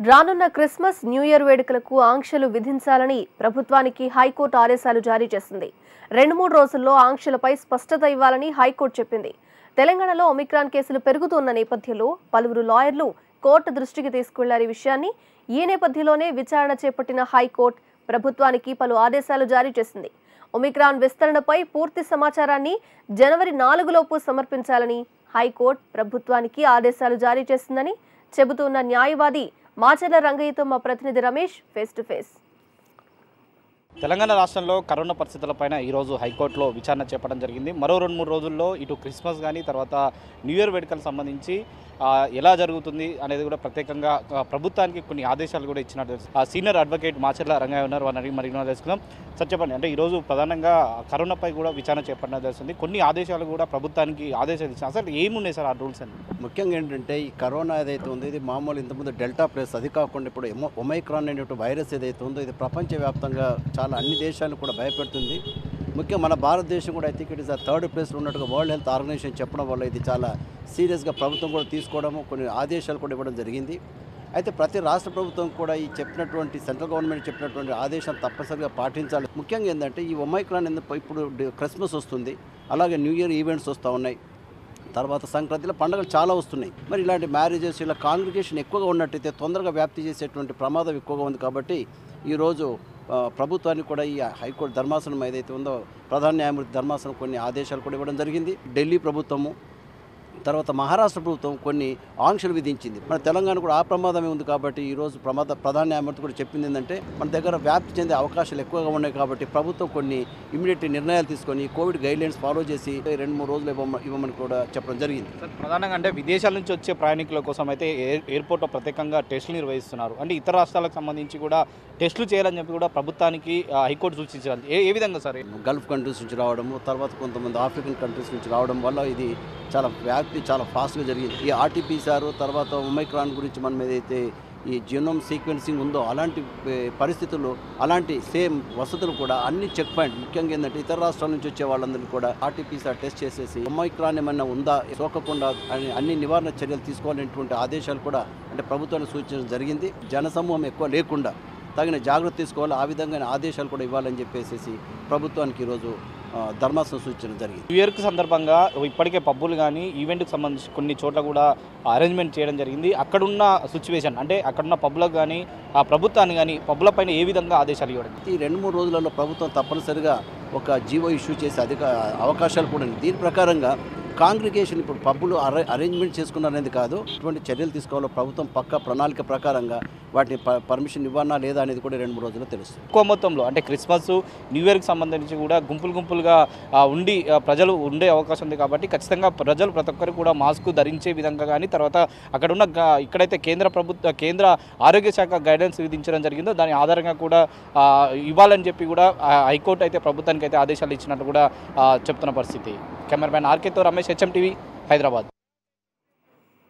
రానున్న Christmas new year వేడుకలకు ఆంక్షలు విధించాలని ప్రభుత్వానికి హైకోర్టు ఆదేశాలు జారీ చేసింది రెండు మూడు రోజుల్లో ఆంక్షలపై స్పష్టత ఇవ్వాలని హైకోర్టు చెప్పింది తెలంగాణలో ఒమిక్రాన్ కేసులు పెరుగుతున్న నేపథ్యంలో పలువురు లాయర్లు కోర్టు దృష్టికి తీసుకువెళ్లారు ఈ విషయాన్ని ఈ నేపథ్యంలోనే విచారణ చేపట్టిన హైకోర్టు ప్రభుత్వానికి పలు ఆదేశాలు జారీ చేసింది ఒమిక్రాన్ విస్తరణపై పూర్తి సమాచారాన్ని జనవరి నాలుగులోపు సమర్పించాలని హైకోర్టు ప్రభుత్వానికి ఆదేశాలు జారీ చేసిందని చెబుతున్న న్యాయవాది మాచర్ల రంగయ్యతో మా ప్రతినిధి Ramesh face to face Telangana రాష్ట్రంలో కరోనా పరిస్థితులపైన ఈరోజు హైకోర్టులో విచారణ చేపట్టడం జరిగింది మరో రెండు మూడు రోజుల్లో ఇటు క్రిస్మస్ కానీ తర్వాత న్యూ ఇయర్ వేడుకలకు సంబంధించి ఆ, ఎలా జరుగుతుంది అనేది కూడా ప్రత్యేకంగా ఆ, ప్రభుత్వానికి కొన్ని ఆదేశాలు కూడా ఇచ్చినట్టు తెలుసు. ఆ సీనియర్ అడ్వకేట్ మాచర్ల రంగయ్య ఉన్నారు వారిని అడిగి మరిగిన తెలుసుకుందాం సార్ చెప్పండి అంటే ఈరోజు ప్రధానంగా కరోనాపై కూడా విచారణ చేపట్టడం తెలుస్తుంది కొన్ని ఆదేశాలు కూడా ప్రభుత్వానికి ఆదేశాలు ఇచ్చిన అసలు ఏమున్నాయి సార్ ఆ రూల్స్ అని ముఖ్యంగా ఏంటంటే ఈ కరోనా ఏదైతే ఉందో ఇది మామూలు ఇంతకుముందు డెల్టా ప్లస్ అది కాకుండా ఇప్పుడు ఎమో ఒమైక్రాన్ అనేటువంటి వైరస్ ఏదైతే ఉందో ఇది ప్రపంచవ్యాప్తంగా చాలా అన్ని దేశాలను కూడా భయపెడుతుంది ముఖ్యంగా మన భారతదేశం కూడా అయితే ఇట్ ఇస్ థర్డ్ ప్లేస్లో ఉన్నట్టుగా వరల్డ్ హెల్త్ ఆర్గనైజేషన్ చెప్పడం వల్ల ఇది చాలా సీరియస్గా ప్రభుత్వం కూడా తీసుకోవడము కొన్ని ఆదేశాలు కూడా ఇవ్వడం జరిగింది అయితే ప్రతి రాష్ట్ర ప్రభుత్వం కూడా ఈ చెప్పినటువంటి సెంట్రల్ గవర్నమెంట్ చెప్పినటువంటి ఆదేశాలు తప్పనిసరిగా పాటించాలి ముఖ్యంగా ఏంటంటే ఈ ఒమైక్రాన్ ఎందుకు ఇప్పుడు డి- క్రిస్మస్ వస్తుంది అలాగే న్యూ ఇయర్ ఈవెంట్స్ వస్తూ ఉన్నాయి తర్వాత సంక్రాంతిలో పండుగలు చాలా వస్తున్నాయి మరి ఇలాంటి మ్యారేజెస్ ఇలా కాంగ్రిగేషన్ ఎక్కువగా ఉన్నట్టయితే తొందరగా వ్యాప్తి చేసేటువంటి ప్రమాదం ఎక్కువగా ఉంది కాబట్టి ఈరోజు ఆ, ప్రభుత్వానికి కూడా ఈ హైకోర్టు ధర్మాసనం ఏదైతే ఉందో ప్రధాన న్యాయమూర్తి ధర్మాసనం కొన్ని ఆదేశాలు కూడా ఇవ్వడం జరిగింది ఢిల్లీ ప్రభుత్వము తర్వాత మహారాష్ట్ర ప్రభుత్వం కొన్ని ఆంక్షలు విధించింది మన తెలంగాణ కూడా ఆ ప్రమాదమే ఉంది కాబట్టి ఈరోజు ప్రమాద ప్రధాన న్యాయమూర్తి కూడా చెప్పింది ఏంటంటే మన దగ్గర వ్యాప్తి చెందే అవకాశాలు ఎక్కువగా ఉన్నాయి కాబట్టి ప్రభుత్వం కొన్ని ఇమీడియట్ నిర్ణయాలు తీసుకొని కోవిడ్ గైడ్లైన్స్ ఫాలో చేసి రెండు మూడు రోజులు ఇవ్వమ- ఇవ్వమని కూడా చెప్పడం జరిగింది సార్ ప్రధానంగా అంటే విదేశాల నుంచి వచ్చే ప్రయాణికుల కోసం అయితే ఎయిర్ ఎయిర్పోర్ట్లో ప్రత్యేకంగా టెస్టులు నిర్వహిస్తున్నారు అంటే ఇతర రాష్ట్రాలకు సంబంధించి కూడా టెస్టులు చేయాలని చెప్పి కూడా ప్రభుత్వానికి ఆ, హైకోర్టు సూచించారు ఏ ఏ విధంగా సార్ గల్ఫ్ కంట్రీస్ నుంచి రావడము తర్వాత కొంతమంది ఆఫ్రికన్ కంట్రీస్ నుంచి రావడం వల్ల ఇది చాలా వ్యాప్తి చాలా ఫాస్ట్గా జరిగింది ఈ ఆర్టీపీసీఆర్ తర్వాత ఒమైక్రాన్ గురించి మనం ఏదైతే ఈ జీనోమ్ సీక్వెన్సింగ్ ఉందో అలాంటి ఏ, పరిస్థితుల్లో అలాంటి సేమ్ వసతులు కూడా అన్ని చెక్ పాయింట్ ముఖ్యంగా ఏంటంటే ఇతర రాష్ట్రాల నుంచి వచ్చే వాళ్ళందరినీ కూడా ఆర్టీపీసీఆర్ టెస్ట్ చేసేసి ఒమైక్రాన్ ఏమైనా ఉందా సోకకుండా అని అన్ని నివారణ చర్యలు తీసుకోవాలనేటువంటి ఆదేశాలు కూడా అంటే ప్రభుత్వానికి సూచించడం జరిగింది జనసమూహం ఎక్కువ లేకుండా తగిన జాగ్రత్త తీసుకోవాలి ఆ విధంగా ఆదేశాలు కూడా ఇవ్వాలని చెప్పేసి ప్రభుత్వానికి ఈరోజు ఆ, ధర్మాసనం సూచించడం జరిగింది న్యూ ఇయర్కి సందర్భంగా ఇప్పటికే పబ్బులు కానీ ఈవెంట్కి సంబంధించి కొన్ని చోట్ల కూడా అరేంజ్మెంట్ చేయడం జరిగింది అక్కడున్న సిచ్యువేషన్ అంటే అక్కడున్న పబ్బులకు కానీ ఆ ప్రభుత్వాన్ని కానీ పబ్బుల పైన ఏ విధంగా ఆదేశాలు ఇవ్వడం ఈ రెండు మూడు రోజులలో ప్రభుత్వం తప్పనిసరిగా ఒక జీవో ఇష్యూ చేసే అధిక అవకాశాలు కూడా ఉన్నాయి దీని ప్రకారంగా కాంగ్రిగేషన్ ఇప్పుడు పబ్బులు అరే అరేంజ్మెంట్ చేసుకున్నారనేది కాదు ఇటువంటి చర్యలు తీసుకోవాలో ప్రభుత్వం పక్క ప్రణాళిక ప్రకారంగా వాటిని ప- పర్మిషన్ ఇవ్వనా లేదా అనేది కూడా రెండు మూడు రోజుల్లో తెలుస్తుంది ఎక్కువ మొత్తంలో అంటే క్రిస్మస్ న్యూ ఇయర్కి సంబంధించి కూడా గుంపులు గుంపులుగా ఆ, ఉండి ఆ, ప్రజలు ఉండే అవకాశం ఉంది కాబట్టి ఖచ్చితంగా ప్రజలు ప్రతి ఒక్కరు కూడా మాస్క్ ధరించే విధంగా కానీ తర్వాత అక్కడ ఉన్న గా- ఇక్కడైతే కేంద్ర ప్రభుత్వ కేంద్ర ఆరోగ్య శాఖ గైడెన్స్ విధించడం జరిగిందో దాని ఆధారంగా కూడా ఆ, ఇవ్వాలని చెప్పి కూడా ఆ, హైకోర్టు అయితే ప్రభుత్వానికి అయితే ఆదేశాలు ఇచ్చినట్టు కూడా ఆ, చెప్తున్న పరిస్థితి కెమెరామ్యాన్ ఆర్కేతో రమేష్ హెచ్ఎం టీవీ హైదరాబాద్